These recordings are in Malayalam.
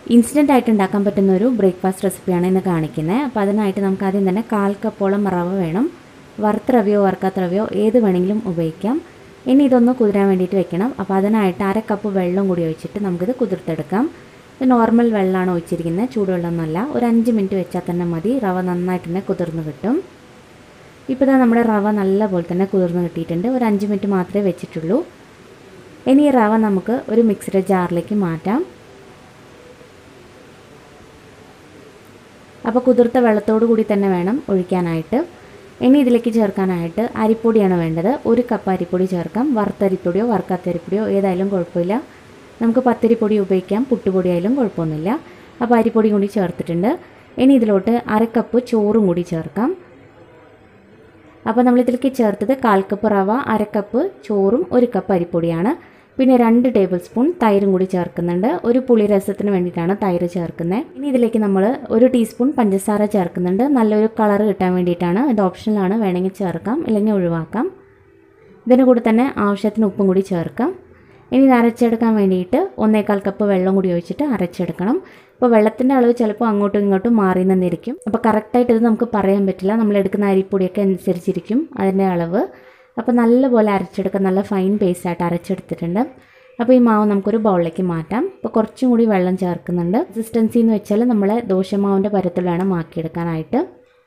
ഇൻസ്റ്റൻ്റ് ആയിട്ട് ഉണ്ടാക്കാൻ പറ്റുന്ന ഒരു ബ്രേക്ക്ഫാസ്റ്റ് റെസിപ്പിയാണ് ഇന്ന് കാണിക്കുന്നത് അപ്പോൾ അതിനായിട്ട് നമുക്ക് ആദ്യം തന്നെ കാൽ കപ്പോളം റവ വേണം വറുത്ത റവയോ വറുക്കാത്ത റവയോ ഏത് വേണമെങ്കിലും ഉപയോഗിക്കാം ഇനി ഇതൊന്ന് കുതിരാൻ വേണ്ടിയിട്ട് വെക്കണം അപ്പോൾ അതിനായിട്ട് അര കപ്പ് വെള്ളം കൂടി ഒഴിച്ചിട്ട് നമുക്കിത് കുതിർത്തെടുക്കാം ഇത് നോർമൽ വെള്ളമാണ് ഒഴിച്ചിരിക്കുന്നത് ചൂടുവെള്ളമൊന്നുമല്ല ഒരു അഞ്ച് മിനിറ്റ് വെച്ചാൽ തന്നെ മതി റവ നന്നായിട്ട് തന്നെ കുതിർന്ന് കിട്ടും ഇപ്പോൾ ഇതാ നമ്മുടെ റവ നല്ലപോലെ തന്നെ കുതിർന്ന് കിട്ടിയിട്ടുണ്ട് ഒരു അഞ്ച് മിനിറ്റ് മാത്രമേ വെച്ചിട്ടുള്ളൂ ഇനി ഈ റവ നമുക്ക് ഒരു മിക്സിയുടെ ജാറിലേക്ക് മാറ്റാം അപ്പോൾ കുതിർത്ത വെള്ളത്തോടു കൂടി തന്നെ വേണം ഒഴിക്കാനായിട്ട് ഇനി ഇതിലേക്ക് ചേർക്കാനായിട്ട് അരിപ്പൊടിയാണ് വേണ്ടത് ഒരു കപ്പ് അരിപ്പൊടി ചേർക്കാം വറുത്തരിപ്പൊടിയോ വറുക്കാത്ത അരിപ്പൊടിയോ ഏതായാലും കുഴപ്പമില്ല നമുക്ക് പത്തിരിപ്പൊടി ഉപയോഗിക്കാം പുട്ടുപൊടി ആയാലും കുഴപ്പമൊന്നുമില്ല അപ്പോൾ അരിപ്പൊടി കൂടി ചേർത്തിട്ടുണ്ട് ഇനി ഇതിലോട്ട് അര കപ്പ് ചോറും കൂടി ചേർക്കാം അപ്പോൾ നമ്മളിതിലേക്ക് ചേർത്തത് കാൽ കപ്പ് റവ അര കപ്പ് ചോറും ഒരു കപ്പ് അരിപ്പൊടിയാണ് പിന്നെ രണ്ട് ടേബിൾ സ്പൂൺ തൈരും കൂടി ചേർക്കുന്നുണ്ട് ഒരു പുളി രസത്തിന് വേണ്ടിയിട്ടാണ് തൈര് ചേർക്കുന്നത് ഇനി ഇതിലേക്ക് നമ്മൾ ഒരു ടീസ്പൂൺ പഞ്ചസാര ചേർക്കുന്നുണ്ട് നല്ലൊരു കളർ കിട്ടാൻ വേണ്ടിയിട്ടാണ് ഇത് ഓപ്ഷനിലാണ് വേണമെങ്കിൽ ചേർക്കാം ഇല്ലെങ്കിൽ ഒഴിവാക്കാം ഇതിന് കൂടെ തന്നെ ആവശ്യത്തിന് ഉപ്പും കൂടി ചേർക്കാം ഇനി ഇത് അരച്ചെടുക്കാൻ വേണ്ടിയിട്ട് ഒന്നേകാൽ കപ്പ് വെള്ളം കൂടി ഒഴിച്ചിട്ട് അരച്ചെടുക്കണം അപ്പോൾ വെള്ളത്തിൻ്റെ അളവ് ചിലപ്പോൾ അങ്ങോട്ടും ഇങ്ങോട്ടും മാറി നിന്നിരിക്കും അപ്പോൾ കറക്റ്റായിട്ട് ഇത് നമുക്ക് പറയാൻ പറ്റില്ല നമ്മൾ എടുക്കുന്ന അരിപ്പൊടിയൊക്കെ അനുസരിച്ചിരിക്കും അതിൻ്റെ അളവ് അപ്പോൾ നല്ലപോലെ അരച്ചെടുക്കുക നല്ല ഫൈൻ പേസ്റ്റായിട്ട് അരച്ചെടുത്തിട്ടുണ്ട് അപ്പോൾ ഈ മാവ് നമുക്കൊരു ബൗളിലേക്ക് മാറ്റാം അപ്പോൾ കുറച്ചും കൂടി വെള്ളം ചേർക്കുന്നുണ്ട് കൺസിസ്റ്റൻസി എന്ന് വെച്ചാൽ നമ്മളെ ദോശമാവിൻ്റെ പരത്തിൽ വേണം ആക്കിയെടുക്കാനായിട്ട്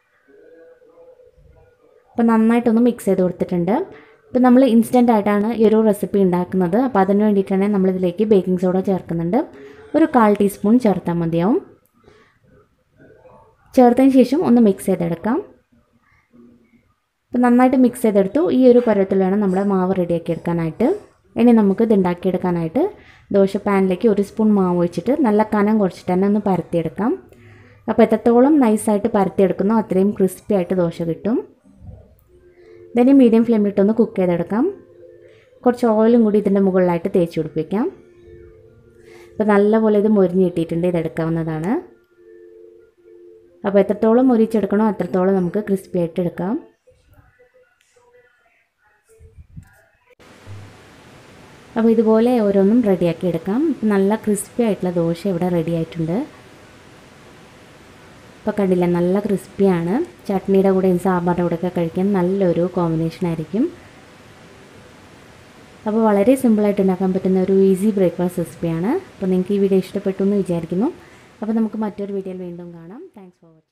അപ്പോൾ നന്നായിട്ടൊന്ന് മിക്സ് ചെയ്ത് കൊടുത്തിട്ടുണ്ട് ഇപ്പോൾ നമ്മൾ ഇൻസ്റ്റൻ്റ് ആയിട്ടാണ് ഈ ഒരു റെസിപ്പി ഉണ്ടാക്കുന്നത് അപ്പോൾ അതിന് വേണ്ടിയിട്ടാണ് നമ്മളിതിലേക്ക് ബേക്കിംഗ് സോഡ ചേർക്കുന്നുണ്ട് ഒരു കാൽ ടീസ്പൂൺ ചേർത്താൽ മതിയാവും ചേർത്തതിന് ശേഷം ഒന്ന് മിക്സ് ചെയ്തെടുക്കാം അപ്പോൾ നന്നായിട്ട് മിക്സ് ചെയ്തെടുത്തു ഈ ഒരു പരുവത്തിൽ വേണം നമ്മൾ മാവ് റെഡിയാക്കി എടുക്കാനായിട്ട് ഇനി നമുക്ക് ഇത് ഉണ്ടാക്കിയെടുക്കാനായിട്ട് ദോശ പാനിലേക്ക് ഒരു സ്പൂൺ മാവ് ഒഴിച്ചിട്ട് നല്ല കനം കുറച്ചിട്ട് തന്നെ ഒന്ന് പരത്തിയെടുക്കാം അപ്പോൾ എത്രത്തോളം നൈസായിട്ട് പരത്തിയെടുക്കുന്നോ അത്രയും ക്രിസ്പി ആയിട്ട് ദോശ കിട്ടും ഇതിനെ മീഡിയം ഫ്ലെയിമിലിട്ടൊന്ന് കുക്ക് ചെയ്തെടുക്കാം കുറച്ച് ഓയിലും കൂടി ഇതിൻ്റെ മുകളിലായിട്ട് തേച്ച് പിടിപ്പിക്കാം അപ്പോൾ നല്ലപോലെ ഇത് മൊരിഞ്ഞ് കിട്ടിയിട്ടുണ്ട് ഇതെടുക്കാവുന്നതാണ് അപ്പോൾ എത്രത്തോളം മൊരിച്ചെടുക്കണോ അത്രത്തോളം നമുക്ക് ക്രിസ്പി ആയിട്ട് എടുക്കാം അപ്പോൾ ഇതുപോലെ ഓരോന്നും റെഡിയാക്കി എടുക്കാം ഇപ്പം നല്ല ക്രിസ്പി ആയിട്ടുള്ള ദോശ ഇവിടെ റെഡി ആയിട്ടുണ്ട് ഇപ്പോൾ കണ്ടില്ല നല്ല ക്രിസ്പിയാണ് ചട്നിയുടെ കൂടെയും സാമ്പാറിൻ്റെ കൂടെയൊക്കെ കഴിക്കാൻ നല്ലൊരു കോമ്പിനേഷൻ ആയിരിക്കും അപ്പോൾ വളരെ സിമ്പിളായിട്ട് ഉണ്ടാക്കാൻ പറ്റുന്ന ഒരു ഈസി ബ്രേക്ക്ഫാസ്റ്റ് റെസിപ്പിയാണ് അപ്പോൾ നിങ്ങൾക്ക് ഈ വീഡിയോ ഇഷ്ടപ്പെട്ടു എന്ന് വിചാരിക്കുന്നു അപ്പോൾ നമുക്ക് മറ്റൊരു വീഡിയോയിൽ വീണ്ടും കാണാം താങ്ക്സ് ഫോർ വാച്ചിങ്